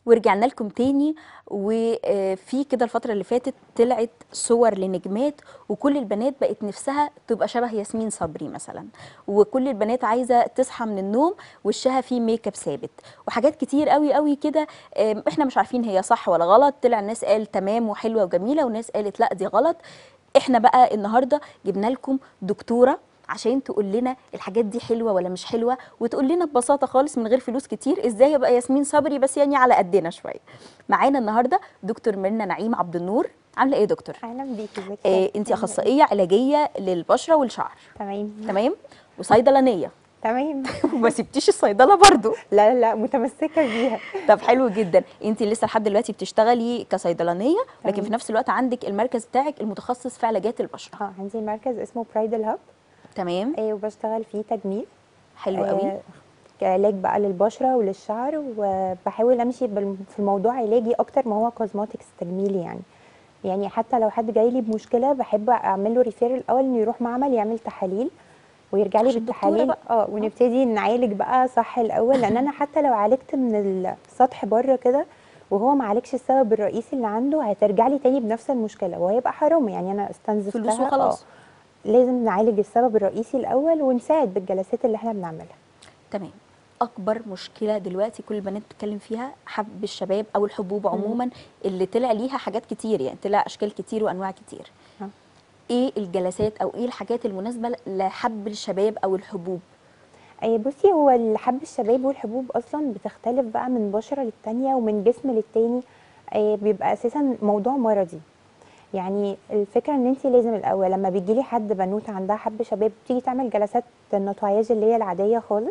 ورجعنا لكم تاني وفي كده الفترة اللي فاتت طلعت صور لنجمات وكل البنات بقت نفسها تبقى شبه ياسمين صبري مثلا وكل البنات عايزة تصحى من النوم وشها فيه ميك اب ثابت وحاجات كتير قوي قوي كده آم، احنا مش عارفين هي صح ولا غلط طلع الناس قال تمام وحلوة وجميلة وناس قالت لا دي غلط احنا بقى النهارده جبنا لكم دكتوره عشان تقول لنا الحاجات دي حلوه ولا مش حلوه وتقول لنا ببساطه خالص من غير فلوس كتير ازاي ابقى ياسمين صبري بس يعني على قدنا شويه معانا النهارده دكتور ميرنا نعيم عبد النور عامله ايه يا دكتور اهلا بيكي ازيك آه انت اخصائيه علاجيه للبشره والشعر تمام تمام وصيدلانيه تمام وما سبتيش الصيدله برضو لا لا لا متمسكه بيها طب حلو جدا انت لسه لحد دلوقتي بتشتغلي كصيدلانيه لكن تمام. في نفس الوقت عندك المركز بتاعك المتخصص في علاجات البشره اه عندي مركز اسمه برايدل هاب تمام آه وبشتغل فيه تجميل حلو قوي آه علاج بقى للبشره وللشعر وبحاول امشي بال- في الموضوع علاجي اكتر ما هو كوزماتكس تجميلي يعني يعني حتى لو حد جاي لي بمشكله بحب اعمل له ريفير الاول انه يروح معمل يعمل تحاليل ويرجع لي عشان دكتورة بالتحاليل بقى. اه ونبتدي نعالج بقى صح الاول لان انا حتى لو عالجت من السطح بره كده وهو ما عالجش السبب الرئيسي اللي عنده هترجع لي تاني بنفس المشكله وهيبقى حرام يعني انا استنزفتها فلوس وخلاص. آه. لازم نعالج السبب الرئيسي الاول ونساعد بالجلسات اللي احنا بنعملها تمام اكبر مشكله دلوقتي كل البنات بتتكلم فيها حب الشباب او الحبوب عموما اللي طلع ليها حاجات كتير يعني طلع اشكال كتير وانواع كتير آه. ايه الجلسات او ايه الحاجات المناسبه لحب الشباب او الحبوب أي بصي هو الحب الشباب والحبوب اصلا بتختلف بقى من بشره للتانيه ومن جسم للتاني أي بيبقى اساسا موضوع مرضي يعني الفكره ان انت لازم الاول لما بيجي لي حد بنوته عندها حب شباب بتيجي تعمل جلسات النطوياج اللي هي العاديه خالص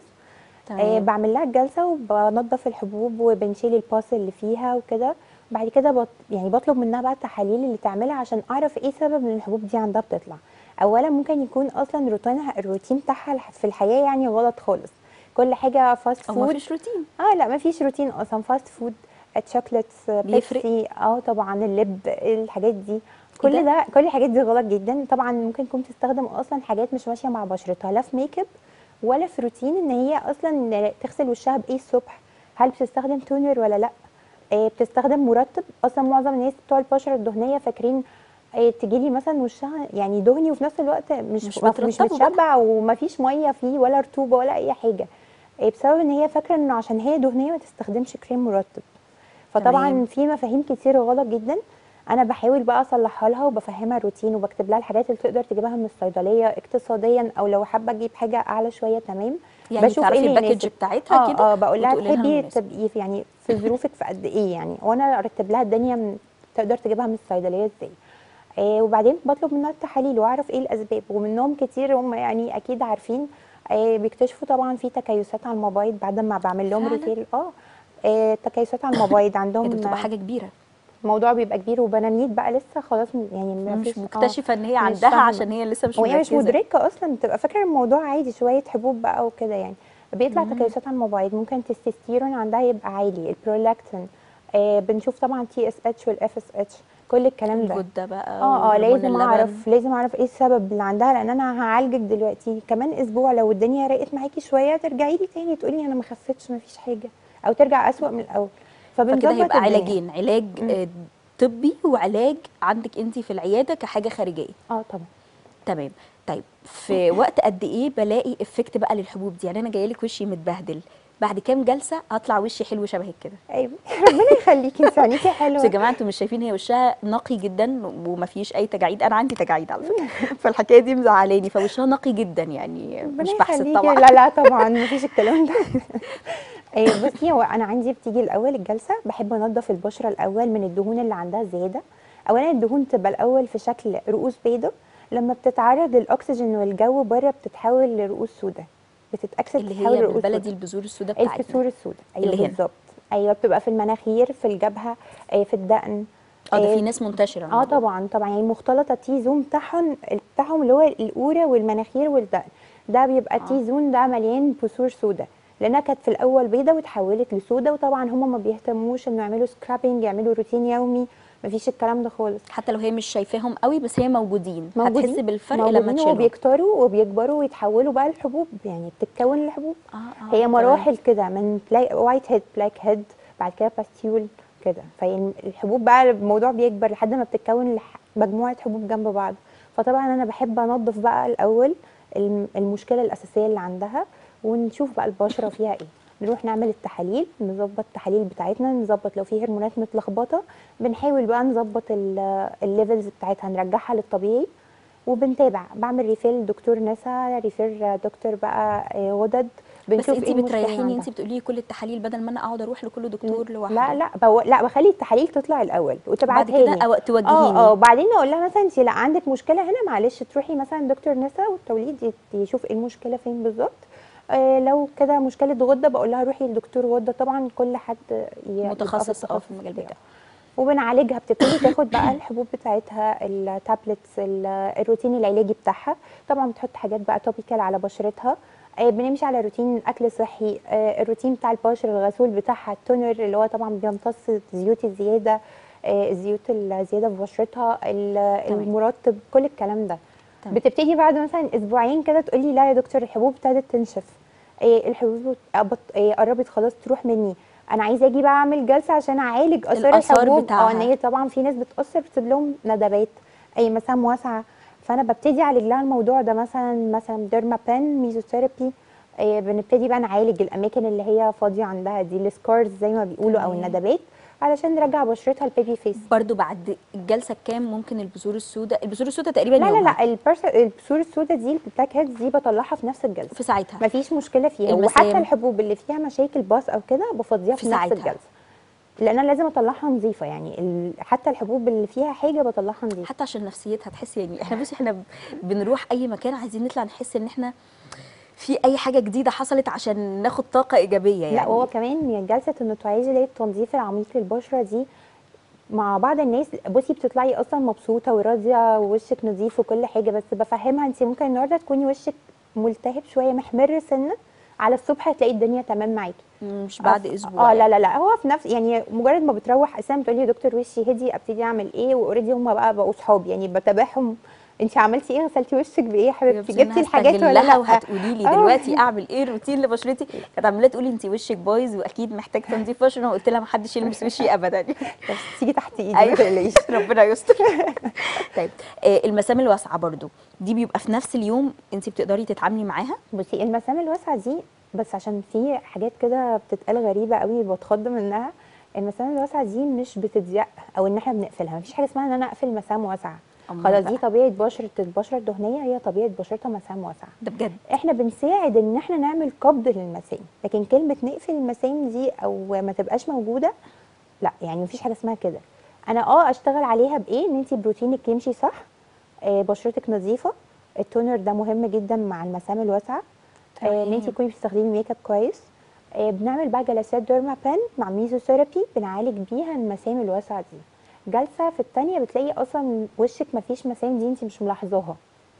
آه بعمل لها الجلسه وبنضف الحبوب وبنشيل الباس اللي فيها وكده بعد كده بط... يعني بطلب منها بقى التحاليل اللي تعملها عشان اعرف ايه سبب ان الحبوب دي عندها بتطلع اولا ممكن يكون اصلا روتينها الروتين بتاعها الح- في الحياه يعني غلط خالص كل حاجه فاست او ما فود فيش روتين اه لا ما فيش روتين اصلا فاست فود تشوكلتس بيفرق؟ بيبسي اه طبعا اللب الحاجات دي كل ده؟ ده كل الحاجات دي غلط جدا طبعا ممكن تكون بتستخدم اصلا حاجات مش ماشيه مع بشرتها لا في ميك اب ولا في روتين ان هي اصلا تغسل وشها بايه الصبح هل بتستخدم تونر ولا لا آه بتستخدم مرطب اصلا معظم الناس بتوع البشره الدهنيه فاكرين آه تجيلي مثلا وشها يعني دهني وفي نفس الوقت مش مش مش, مش مترطبة بقى. متشبع ومفيش ميه فيه ولا رطوبه ولا اي حاجه آه بسبب ان هي فاكره انه عشان هي دهنيه ما تستخدمش كريم مرطب فطبعا تمام. في مفاهيم كتير غلط جدا انا بحاول بقى اصلحها لها وبفهمها الروتين وبكتب لها الحاجات اللي تقدر تجيبها من الصيدليه اقتصاديا او لو حابه اجيب حاجه اعلى شويه تمام يعني بشوف تعرفي إيه اللي الباكج يناسب. بتاعتها اه كده اه بقول لها وتقولي لها تحبي المناسب. تبقي في- يعني في ظروفك في قد ايه يعني وانا ارتب لها الدنيا من تقدر تجيبها من الصيدليه ازاي آه وبعدين بطلب منها التحاليل واعرف ايه الاسباب ومنهم كتير هم يعني اكيد عارفين آه بيكتشفوا طبعا في تكيسات على المبايض بعد ما بعمل لهم فعلاً؟ ريفيل اه آه، تكيسات على المبايض عندهم ايه ده بتبقى حاجه كبيره الموضوع بيبقى كبير وبنانيت بقى لسه خلاص م- يعني ما مش فيش- آه. مكتشفه ان هي مش عندها فاهمة. عشان هي لسه مش وهي مش مركزة. مدركه اصلا بتبقى فاكره الموضوع عادي شويه حبوب بقى وكده يعني بيطلع تكيسات على المبايض ممكن التستوستيرون عندها يبقى عالي البرولاكتين آه بنشوف طبعا تي اس اتش والاف اس اتش كل الكلام ده الجده بقى اه اه وهرمون لازم اللبن. اعرف لازم اعرف ايه السبب اللي عندها لان انا هعالجك دلوقتي كمان اسبوع لو الدنيا رقت معاكي شويه ترجعي لي تاني تقولي انا ما خفتش ما فيش حاجه او ترجع اسوأ من الاول فبنظبط فكده هيبقى الدنيا. علاجين علاج آه، طبي وعلاج عندك انت في العياده كحاجه خارجيه اه طبعا تمام طيب في وقت قد ايه بلاقي افكت بقى للحبوب دي يعني انا جايه لك وشي متبهدل بعد كام جلسه هطلع وشي حلو شبهك كده ايوه ربنا يخليكي انت عينيكي حلوه بس يا جماعه انتوا مش شايفين هي وشها نقي جدا وما فيش اي تجاعيد انا عندي تجاعيد على فكره فالحكايه دي مزعلاني فوشها نقي جدا يعني ربنا مش بحسد يخليكي. طبعا لا لا طبعا مفيش الكلام ده إيه بصي هو انا عندي بتيجي الاول الجلسه بحب انضف البشره الاول من الدهون اللي عندها زياده اولا الدهون تبقى الاول في شكل رؤوس بيضاء لما بتتعرض للاكسجين والجو بره بتتحول لرؤوس سوداء بتتاكسد اللي تتحول هي لرؤوس بالبلدي سوداء. البذور السوداء بتاعتنا الكسور السوداء ايوه اللي هنا. بالظبط ايوه بتبقى في المناخير في الجبهه أي في الدقن اه ده إيه، في ناس منتشره اه الموضوع. طبعا طبعا يعني مختلطه تي زون بتاعهم بتاعهم اللي هو القوره والمناخير والدقن ده بيبقى آه. تي زون ده مليان بثور سودا لانها كانت في الاول بيضه وتحولت لسودا وطبعا هم ما بيهتموش انه يعملوا سكرابنج يعملوا روتين يومي مفيش الكلام ده خالص حتى لو هي مش شايفاهم قوي بس هي موجودين, موجودين هتحس بالفرق لما موجودين تشيلهم وبيكتروا وبيكبروا ويتحولوا بقى لحبوب يعني بتتكون الحبوب آه، آه، هي تمام. مراحل كده من وايت هيد بلاك هيد بعد كده باستيول كده فالحبوب بقى الموضوع بيكبر لحد ما بتتكون لح- مجموعه حبوب جنب بعض فطبعا انا بحب انظف بقى الاول الم- المشكله الاساسيه اللي عندها ونشوف بقى البشره فيها ايه نروح نعمل التحاليل نظبط التحاليل بتاعتنا نظبط لو في هرمونات متلخبطه بنحاول بقى نظبط ال- الليفلز بتاعتها نرجعها للطبيعي وبنتابع بعمل ريفيل دكتور نسا ريفير دكتور بقى آه، غدد بس بنشوف انت ايه المشكلة بتريحيني عندها. انت بتقولي لي كل التحاليل بدل ما انا اقعد اروح لكل دكتور لوحده لا لا بو... لا بخلي التحاليل تطلع الاول بعد وتبعتها كده لي أو- توجهيني اه اه وبعدين اقول لها مثلا انت لا عندك مشكله هنا معلش تروحي مثلا دكتور نسا والتوليد يت- يشوف ايه المشكله فين بالظبط آه لو كده مشكله غده بقول لها روحي لدكتور غده طبعا كل حد ي- يبقى متخصص اه التخصص في المجال بتاعه. بتاعه وبنعالجها بتبتدي تاخد بقى الحبوب بتاعتها التابلتس ال- الروتين العلاجي بتاعها طبعا بتحط حاجات بقى توبيكال على بشرتها آه، بنمشي على روتين اكل صحي آه، الروتين بتاع البشره الغسول بتاعها التونر اللي هو طبعا بيمتص الزيوت الزياده آه، الزيوت الزياده في بشرتها ال- تمام. المرطب كل الكلام ده تمام. بتبتدي بعد مثلا اسبوعين كده تقولي لا يا دكتور الحبوب ابتدت تنشف إيه الحبوب أبط- إيه قربت خلاص تروح مني انا عايزه اجي بقى اعمل جلسه عشان اعالج اثار الآثار الحبوب اه بتاعها. ان هي طبعا في ناس بتاثر بتسيب لهم ندبات اي مسام واسعه فانا ببتدي اعالج لها الموضوع ده مثلا مثلا ديرما بان ميزوثيرابي إيه بنبتدي بقى نعالج الاماكن اللي هي فاضيه عندها دي السكارز زي ما بيقولوا او تمام. الندبات علشان نرجع بشرتها البيبي فيس برضو بعد الجلسه كام ممكن البذور السوداء البذور السوداء تقريبا لا لا يومها. لا البرس- البثور السوداء دي البلاك هيدز دي بطلعها في نفس الجلسه في ساعتها مفيش مشكله فيها المسام. وحتى الحبوب اللي فيها مشاكل باص او كده بفضيها في في, نفس ساعتها. الجلسه لان انا لازم اطلعها نظيفه يعني ال... حتى الحبوب اللي فيها حاجه بطلعها نظيفه حتى عشان نفسيتها تحس يعني احنا بصي احنا ب- بنروح اي مكان عايزين نطلع نحس ان احنا في اي حاجه جديده حصلت عشان ناخد طاقه ايجابيه يعني لا وهو كمان جلسه النتوعيز اللي هي التنظيف العميق للبشره دي مع بعض الناس بصي بتطلعي اصلا مبسوطه وراضيه ووشك نظيف وكل حاجه بس بفهمها انت ممكن النهارده تكوني وشك ملتهب شويه محمر سنه على الصبح تلاقي الدنيا تمام معاكي مش بعد أف- اسبوع اه لا لا لا هو في نفس يعني مجرد ما بتروح اساسا بتقولي يا دكتور وشي هدي ابتدي اعمل ايه واوريدي هم بقى بقوا صحاب يعني بتابعهم انت عملتي ايه غسلتي وشك بايه يا حبيبتي بس أنا جبتي الحاجات ولا هستغلها لا وهتقولي لي آه. دلوقتي اعمل ايه روتين لبشرتي كانت عماله تقولي انت وشك بايظ واكيد محتاج تنظيف بشره قلت لها ما حدش يلمس وشي ابدا بس تيجي تحت ايدي أيوة. ما تقلقيش ربنا يستر طيب آه، المسام الواسعه برضو دي بيبقى في نفس اليوم انت بتقدري تتعاملي معاها بصي المسام الواسعه دي بس عشان في حاجات كده بتتقال غريبه قوي بتخض منها المسام الواسعه دي مش بتضيق او ان احنا بنقفلها مفيش حاجه اسمها ان انا اقفل مسام واسعه أمال خلاص بقى؟ دي طبيعه بشره البشره الدهنيه هي طبيعه بشرتها مسام واسعه ده بجد احنا بنساعد ان احنا نعمل قبض للمسام لكن كلمه نقفل المسام دي او ما تبقاش موجوده لا يعني مفيش حاجه اسمها كده انا اه اشتغل عليها بايه ان انت بروتينك يمشي صح آه بشرتك نظيفه التونر ده مهم جدا مع المسام الواسعه آه ان انت تمام. تكوني بتستخدمي ميك اب كويس آه بنعمل بقى جلسات ديرما بان مع ميزوثيرابي بنعالج بيها المسام الواسعه دي جلسه في الثانيه بتلاقي اصلا وشك مفيش مسام دي انت مش ملاحظاها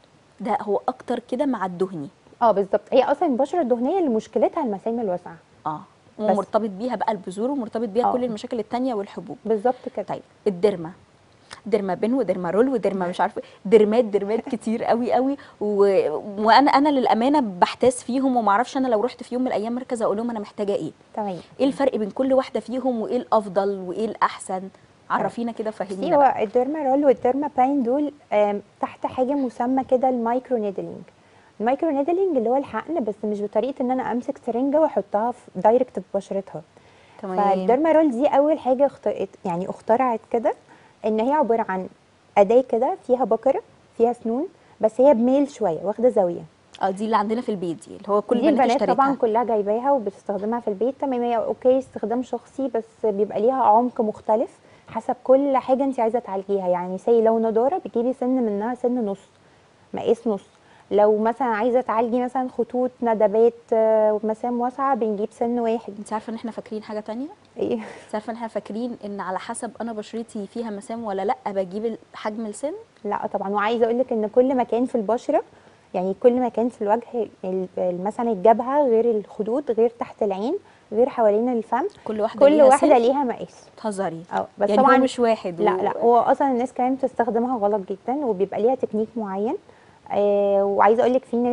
ده هو اكتر كده مع الدهني اه بالظبط هي اصلا البشره الدهنيه اللي مشكلتها المسام الواسعه اه ومرتبط بيها بقى البذور ومرتبط بيها آه. كل المشاكل التانية والحبوب بالظبط كده طيب الدرما درما بن ودرما رول ودرما مش عارفه درمات درمات كتير قوي قوي و... وانا انا للامانه بحتاس فيهم وما اعرفش انا لو رحت في يوم من الايام مركز اقول لهم انا محتاجه ايه تمام ايه الفرق بين كل واحده فيهم وايه الافضل وايه الاحسن عرفينا كده بصي فهمينا هو بقى. الديرما رول والديرما باين دول آم، تحت حاجه مسمى كده المايكرو نيدلينج المايكرو نيدلينج اللي هو الحقن بس مش بطريقه ان انا امسك سرنجه واحطها في دايركت في بشرتها تمام فالديرما رول دي اول حاجه اخت... يعني اخترعت كده ان هي عباره عن اداه كده فيها بكره فيها سنون بس هي بميل شويه واخده زاويه اه دي اللي عندنا في البيت دي اللي هو كل دي البنات البنات طبعا اشتريتها كلها جايباها وبتستخدمها في البيت تمام هي اوكي استخدام شخصي بس بيبقى ليها عمق مختلف حسب كل حاجه انت عايزه تعالجيها يعني سي لو نضاره بتجيبي سن منها سن نص مقاس نص لو مثلا عايزه تعالجي مثلا خطوط ندبات آه، مسام واسعه بنجيب سن واحد انت عارفه ان احنا فاكرين حاجه تانية ايه انت عارفه ان احنا فاكرين ان على حسب انا بشرتي فيها مسام ولا لا بجيب حجم السن لا طبعا وعايزه اقول لك ان كل مكان في البشره يعني كل مكان في الوجه ال- مثلا الجبهه غير الخدود غير تحت العين غير حوالين الفم كل واحده كل ليها واحده سن؟ ليها مقاس بتهزري اه بس يعني طبعا هو مش واحد لا و- لا هو اصلا الناس كمان بتستخدمها غلط جدا وبيبقى ليها تكنيك معين آه وعايزه اقول لك في ناس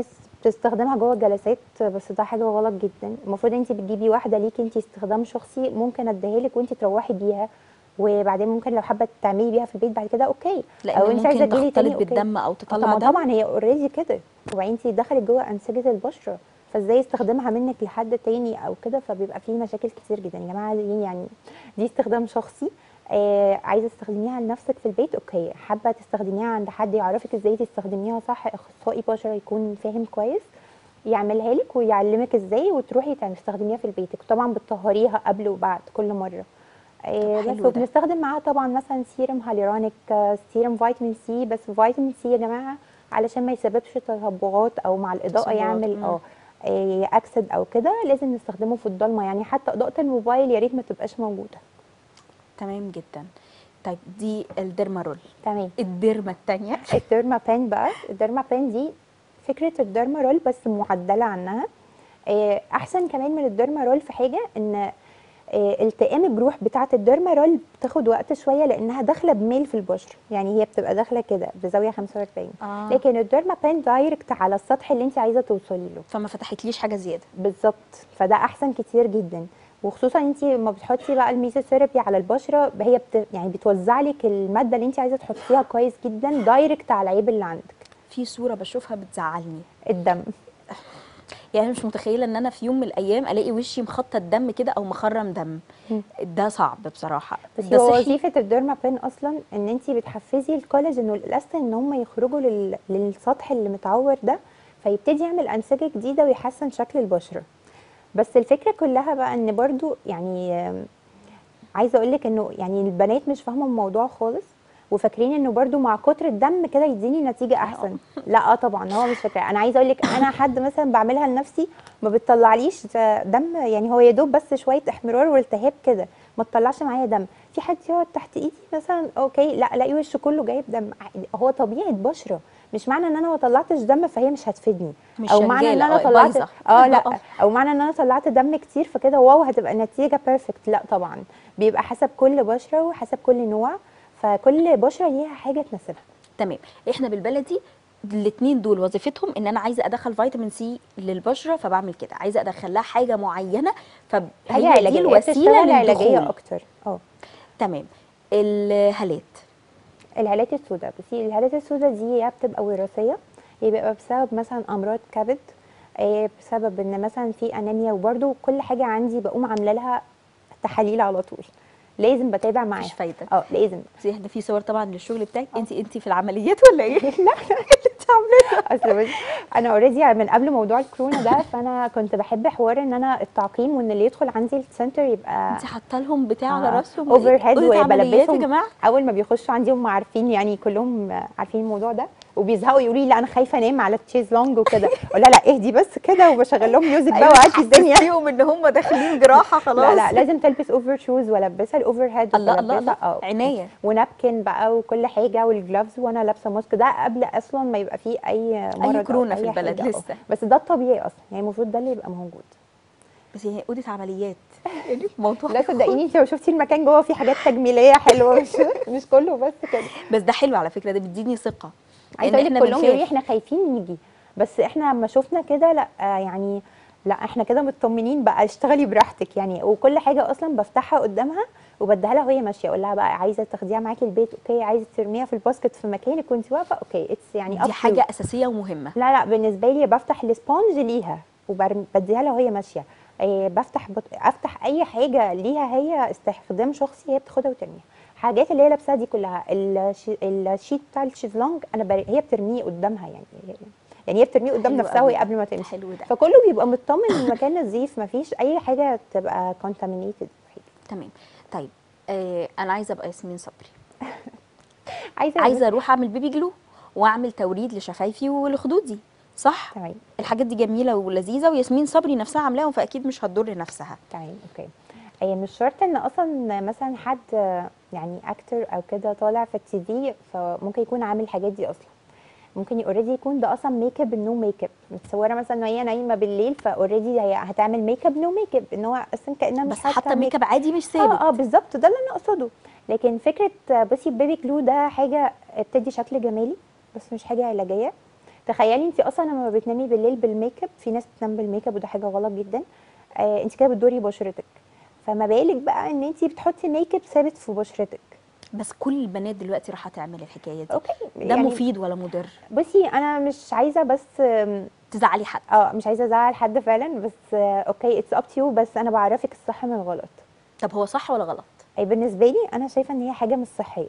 بتستخدمها جوه الجلسات بس ده حاجه غلط جدا المفروض انت بتجيبي واحده ليكي انت استخدام شخصي ممكن اديها لك وانت تروحي بيها وبعدين ممكن لو حابه تعملي بيها في البيت بعد كده اوكي لان او انت عايزه ممكن تجيلي تاني تختلط اوكي بالدم او آه تطلع طبعا دم طبعا هي اوريدي كده وبعدين انت دخلت جوه انسجه البشره فازاي استخدمها منك لحد تاني او كده فبيبقى فيه مشاكل كتير جدا يا جماعه دي يعني دي استخدام شخصي آه عايزه تستخدميها لنفسك في البيت اوكي حابه تستخدميها عند حد يعرفك ازاي تستخدميها صح اخصائي بشره يكون فاهم كويس يعملها لك ويعلمك ازاي وتروحي تعملي- تستخدميها في بيتك طبعا بتطهريها قبل وبعد كل مره آه حلو بس ده. وبنستخدم معاها طبعا مثلا سيرم هاليرونيك آه، سيرم فيتامين سي بس فيتامين سي يا جماعه علشان ما يسببش تصبغات او مع الاضاءه تصبغات، يعمل مم. اه آه، اكسد او كده لازم نستخدمه في الضلمه يعني حتى اضاءه الموبايل يا ريت ما تبقاش موجوده تمام جدا طيب دي الديرمارول تمام الديرما التانية الديرما بان بقى الديرما بان دي فكره الديرما رول بس معدله عنها آه، احسن كمان من الديرما رول في حاجه ان آه، التئام الجروح بتاعه الديرما رول بتاخد وقت شويه لانها داخله بميل في البشره يعني هي بتبقى داخله كده بزاويه 45 آه. لكن الديرما بان دايركت على السطح اللي انت عايزه توصلي له فما فتحتليش حاجة زيادة بالظبط فده احسن كتير جدا وخصوصا انت لما بتحطي بقى الميزوثيرابي على البشره هي بت... يعني بتوزع لك الماده اللي انت عايزه تحطيها كويس جدا دايركت على العيب اللي عندك في صورة بشوفها بتزعلني الدم يعني مش متخيلة ان انا في يوم من الايام الاقي وشي مخطط دم كده او مخرم دم مم. ده صعب بصراحة بس ده هو صحي وظيفه الديرما بين اصلا ان انت بتحفزي الكولاجين والالاستين ان هم يخرجوا لل... للسطح اللي متعور ده فيبتدي يعمل انسجه جديده ويحسن شكل البشره بس الفكره كلها بقى ان برضو يعني آم، عايزه اقول لك انه يعني البنات مش فاهمه الموضوع خالص وفاكرين انه برضو مع كتر الدم كده يديني نتيجه احسن لا اه طبعا هو مش فاكره انا عايزه اقول لك انا حد مثلا بعملها لنفسي ما بتطلعليش دم يعني هو يا دوب بس شويه احمرار والتهاب كده ما تطلعش معايا دم في حد يقعد تحت ايدي مثلا اوكي لا الاقي وشه كله جايب دم هو طبيعه بشره مش معنى ان انا ما طلعتش دم فهي مش هتفيدني مش او معنى ان شغالة، انا أو طلعت بايظة. اه لا آه. او معنى ان انا طلعت دم كتير فكده واو هتبقى النتيجه بيرفكت لا طبعا بيبقى حسب كل بشره وحسب كل نوع فكل بشره ليها حاجه تناسبها تمام احنا بالبلدي الاثنين دول وظيفتهم ان انا عايزه ادخل فيتامين سي للبشره فبعمل كده عايزه ادخل لها حاجه معينه حاجه فهي دي علاجيه الوسيله بتشتغل علاجيه للدخول اكتر اه تمام الهالات الهالات السوداء بصي الهالات السوداء دي يا بتبقى وراثيه يا بيبقى بسبب مثلا امراض كبد آه، بسبب ان مثلا في انيميا وبرده كل حاجه عندي بقوم عامله لها تحاليل على طول لازم بتابع معاها مفيش فايده اه لازم زي احنا في صور طبعا للشغل بتاعك آه. انت انت في العمليات ولا ايه لا اصل بصي انا اوريدي من قبل موضوع الكورونا ده فانا كنت بحب حوار ان انا التعقيم وان اللي يدخل عندي السنتر يبقى انت حاطه لهم بتاع على آه، راسهم اوفر هيد أوضة عمليات يا وبلبسهم جماعه اول ما بيخشوا عندي هم عارفين يعني كلهم عارفين الموضوع ده وبيزهقوا يقولوا لي لا انا خايفه انام على التشيز لونج وكده اقول لا لا اهدي بس كده وبشغل لهم ميوزك بقى وعدي الدنيا فيهم ان هم داخلين جراحه خلاص لا لا لازم تلبس اوفر شوز والبسها الاوفر هيد الله الله وبلبسها- الله اه عنايه ونابكن بقى وكل حاجه والجلافز وانا لابسه ماسك ده قبل اصلا ما يبقى فيه اي مرض أو كورونا في أي البلد حاجة. آه. لسه. بس ده الطبيعي اصلا يعني المفروض ده اللي يبقى موجود بس هي اوضه عمليات يعني الموضوع لا صدقيني انت لو شفتي المكان جوه فيه حاجات تجميليه حلوه مش مش كله بس كده بس ده حلو على فكره ده بيديني ثقه عايزه إن اقول لك إحنا كلهم يقولوا لي بنخاف. احنا خايفين نيجي بس احنا لما شفنا كده لا آه، يعني لا احنا كده مطمنين بقى اشتغلي براحتك يعني وكل حاجه اصلا بفتحها قدامها وبديها لها وهي ماشيه اقول لها بقى عايزه تاخديها معاكي البيت اوكي عايزه ترميها في الباسكت في مكانك وانت واقفه اوكي اتس يعني up دي to حاجه you. اساسيه ومهمه لا لا بالنسبه لي بفتح السبونج ليها وبديها لها وهي ماشيه إيه بفتح بط... افتح اي حاجه ليها هي استخدام شخصي هي بتاخدها وترميها حاجات اللي هي لابساها دي كلها الش... الشيت بتاع الشيزلونج انا بر... هي بترميه قدامها يعني يعني هي بترميه قدام حلو نفسها قوي وهي ده. قبل ما تمشي حلو ده فكله بيبقى مطمن ان المكان نظيف مفيش اي حاجه تبقى contaminated تمام طيب آه انا عايزه ابقى ياسمين صبري عايزه عايزه اروح اعمل بيبي جلو واعمل توريد لشفايفي ولخدودي صح تمام الحاجات دي جميله ولذيذه وياسمين صبري نفسها عاملاهم فاكيد مش هتضر نفسها تمام اوكي هي مش شرط ان اصلا مثلا حد يعني اكتر او كده طالع في التي في فممكن يكون عامل الحاجات دي اصلا ممكن اوريدي يكون ده اصلا ميك اب نو ميك اب متصوره مثلا ان هي نايمه بالليل فاوريدي هي هتعمل ميك اب نو ميك اب ان هو اصلا كانها مش بس حتى ميك اب اب عادي مش ثابت اه اه بالظبط ده اللي انا اقصده لكن فكره بصي البيبي كلو ده حاجه بتدي شكل جمالي بس مش حاجه علاجيه تخيلي انت اصلا لما بتنامي بالليل بالميك اب في ناس بتنام بالميك اب وده حاجه غلط جدا آه انت كده بتضري بشرتك فما بالك بقى ان انت بتحطي ميك اب ثابت في بشرتك بس كل البنات دلوقتي راح تعمل الحكايه دي اوكي ده مفيد ولا مضر بصي انا مش عايزه بس آم، تزعلي حد اه مش عايزه ازعل حد فعلا بس آه، اوكي اتس اب تو بس انا بعرفك الصح من الغلط طب هو صح ولا غلط اي بالنسبه لي انا شايفه ان هي حاجه مش صحيه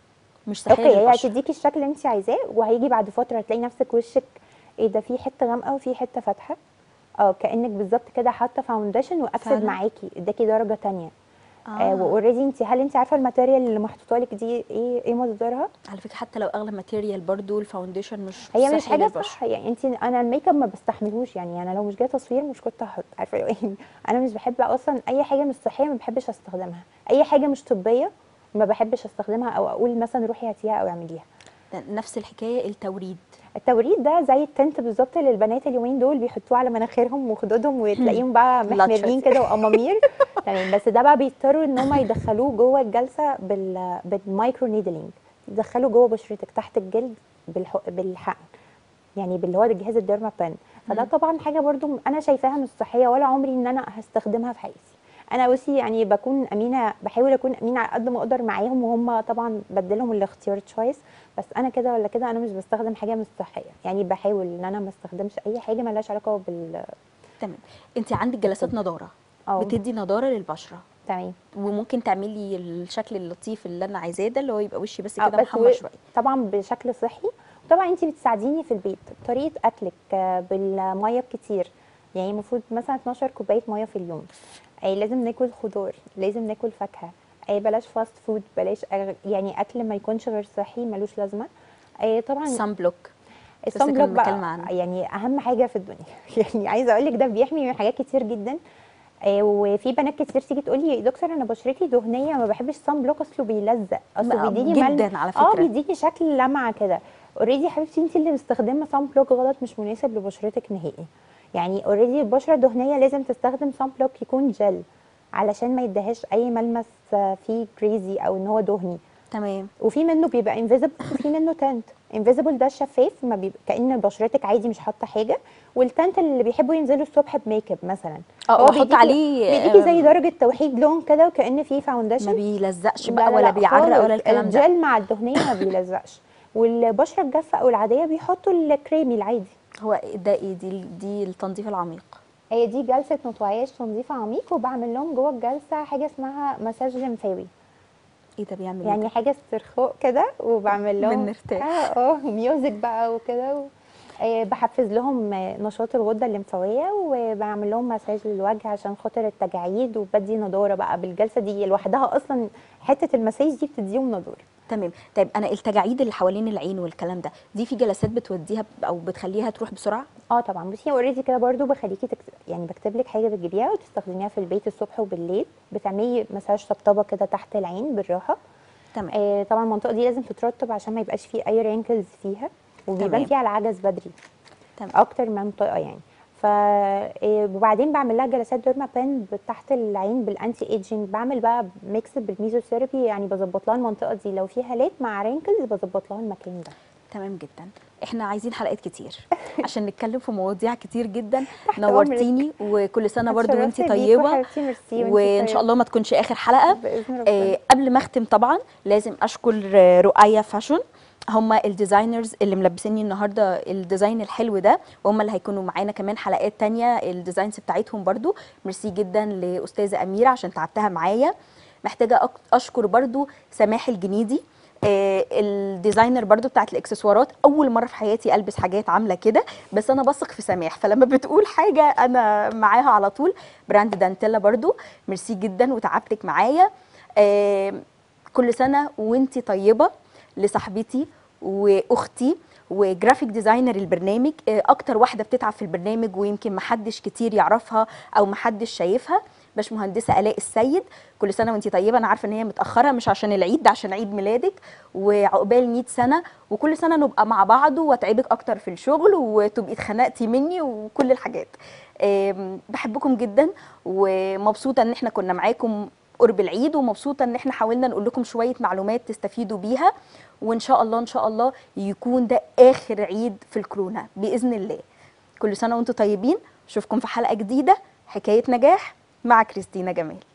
مش صحيه اوكي هي للبشرة. هتديكي الشكل اللي انت عايزاه وهيجي بعد فتره هتلاقي نفسك وشك ايه ده في حته غامقه وفي حته فاتحه اه كانك بالظبط كده حاطه فاونديشن وافسد فعلا؟ معاكي اداكي درجه تانية آه. آه. واوريدي انت هل انت عارفه الماتيريال اللي محطوطه لك دي ايه ايه مصدرها على فكره حتى لو اغلى ماتيريال برضو الفاونديشن مش هي مش صحي حاجه للبشرة. صح يعني انت انا الميك اب ما بستحملهوش يعني انا لو مش جايه تصوير مش كنت هحط عارفه يعني انا مش بحب اصلا اي حاجه مش صحيه ما بحبش استخدمها اي حاجه مش طبيه ما بحبش استخدمها او اقول مثلا روحي هاتيها او اعمليها نفس الحكايه التوريد التوريد ده زي التنت بالظبط اللي البنات اليومين دول بيحطوه على مناخيرهم وخدودهم وتلاقيهم بقى محمرين كده وامامير تمام بس ده بقى بيضطروا ان هم يدخلوه جوه الجلسه بال بالمايكرو نيدلينج يدخلوا جوه بشرتك تحت الجلد بالح... بالحقن يعني باللي هو جهاز الديرما بان فده مم. طبعا حاجه برضو انا شايفاها مش صحيه ولا عمري ان انا هستخدمها في حياتي انا بصي يعني بكون امينه بحاول اكون امينه على قد ما اقدر معاهم وهم طبعا بدلهم الاختيار تشويس بس انا كده ولا كده انا مش بستخدم حاجه مش صحيه يعني بحاول ان انا ما استخدمش اي حاجه ملهاش علاقه بال تمام انت عندك جلسات نضاره اه بتدي نضاره للبشره تمام وممكن تعملي الشكل اللطيف اللي انا عايزاه ده اللي هو يبقى وشي بس آه، كده بس محمر و- شويه طبعا بشكل صحي طبعا انت بتساعديني في البيت طريقه اكلك آه، بالميه الكتير يعني المفروض مثلا 12 كوبايه ميه في اليوم اي لازم ناكل خضار لازم ناكل فاكهه اي بلاش فاست فود بلاش أغ- يعني اكل ما يكونش غير صحي ملوش لازمه اي طبعا سان بلوك الصن كنا بلوك بنتكلم بقى عنه. يعني اهم حاجه في الدنيا يعني عايزه اقول لك ده بيحمي من حاجات كتير جدا آه، وفي بنات كتير تيجي تقول لي دكتور انا بشرتي دهنيه ما بحبش الصن بلوك اصله بيلزق اصله بقى بيديني ملمس جدا على اه فكره بيديني شكل لمعه كده اوريدي يا حبيبتي انت اللي مستخدمه صن بلوك غلط مش مناسب لبشرتك نهائي يعني اوريدي البشره الدهنيه لازم تستخدم صن بلوك يكون جل علشان ما يديهاش اي ملمس آه، فيه كريزي او ان هو دهني تمام وفي منه بيبقى انفيزبل وفي منه تنت انفيزبل ده الشفاف ما بيبقى كان بشرتك عادي مش حاطه حاجه والتنت اللي بيحبوا ينزلوا الصبح بميك اب مثلا اه هو واحط بيديكي- عليه بيديكي زي آم، درجه توحيد لون كده وكان فيه ما فاونديشن بيلزقش لا بقى لا ولا لا بيعرق خالص. ولا الكلام ده الجل مع الدهنيه ما بيلزقش والبشره الجافه او العاديه بيحطوا الكريمي العادي هو ده ايه دي دي التنظيف العميق هي دي جلسه نطوعيش تنظيف عميق وبعمل لهم جوه الجلسه حاجه اسمها مساج لمفاوي ايه ده بيعمل يعني ايه حاجه استرخاء كده وبعمل لهم بنرتاح. اه اه ميوزك بقى وكده و... آه، بحفز لهم آه، نشاط الغده الليمفاويه وبعمل لهم مساج للوجه عشان خاطر التجاعيد وبدي نضاره بقى بالجلسه دي لوحدها اصلا حته المساج دي بتديهم نضاره تمام طيب انا التجاعيد اللي حوالين العين والكلام ده دي في جلسات بتوديها ب- او بتخليها تروح بسرعه اه طبعا بصي اوريدي كده برضو بخليكي تكت... يعني بكتب لك حاجه بتجيبيها وتستخدميها في البيت الصبح وبالليل بتعملي مساج طبطبه كده تحت العين بالراحه تمام آه طبعا المنطقه دي لازم تترطب عشان ما يبقاش فيه اي رينكلز فيها وبيبان تمام. فيها العجز بدري تمام اكتر منطقه يعني ف إيه، وبعدين بعمل لها جلسات ديرما بان تحت العين بالانتي ايجينج بعمل بقى ميكس بالميزوثيرابي يعني بظبط لها المنطقه دي لو في هالات مع رينكلز بظبط لها المكان ده تمام جدا احنا عايزين حلقات كتير عشان نتكلم في مواضيع كتير جدا تحت نورتيني وكل سنه برضو وانت اتشرفت بيكوا طيبه حبيبتي، ميرسي وانتي وان شاء طيبة. الله ما تكونش اخر حلقه باذن ربنا آه قبل ما اختم طبعا لازم اشكر آه، رؤية فاشون هم الديزاينرز اللي ملبسيني النهارده الديزاين الحلو ده وهم اللي هيكونوا معانا كمان حلقات تانية الديزاينز بتاعتهم برضو ميرسي جدا لاستاذه اميره عشان تعبتها معايا محتاجه أك- اشكر برضو سماح الجنيدي آه، الديزاينر برضو بتاعت الاكسسوارات اول مره في حياتي البس حاجات عامله كده بس انا بثق في سماح فلما بتقول حاجه انا معاها على طول براند دانتيلا برضو ميرسي جدا وتعبتك معايا آه، كل سنه وانتي طيبه لصاحبتي واختي وجرافيك ديزاينر البرنامج آه، اكتر واحده بتتعب في البرنامج ويمكن محدش كتير يعرفها او محدش شايفها باشمهندسه الاء السيد كل سنه وانتي طيبه انا عارفه ان هي متاخره مش عشان العيد ده عشان عيد ميلادك وعقبال 100 سنه وكل سنه نبقى مع بعض واتعبك اكتر في الشغل وتبقي اتخنقتي مني وكل الحاجات آم، بحبكم جدا ومبسوطه ان احنا كنا معاكم قرب العيد ومبسوطه ان احنا حاولنا نقول لكم شويه معلومات تستفيدوا بيها وان شاء الله ان شاء الله يكون ده اخر عيد في الكورونا باذن الله كل سنه وانتم طيبين اشوفكم في حلقه جديده حكايه نجاح مع كريستينا جمال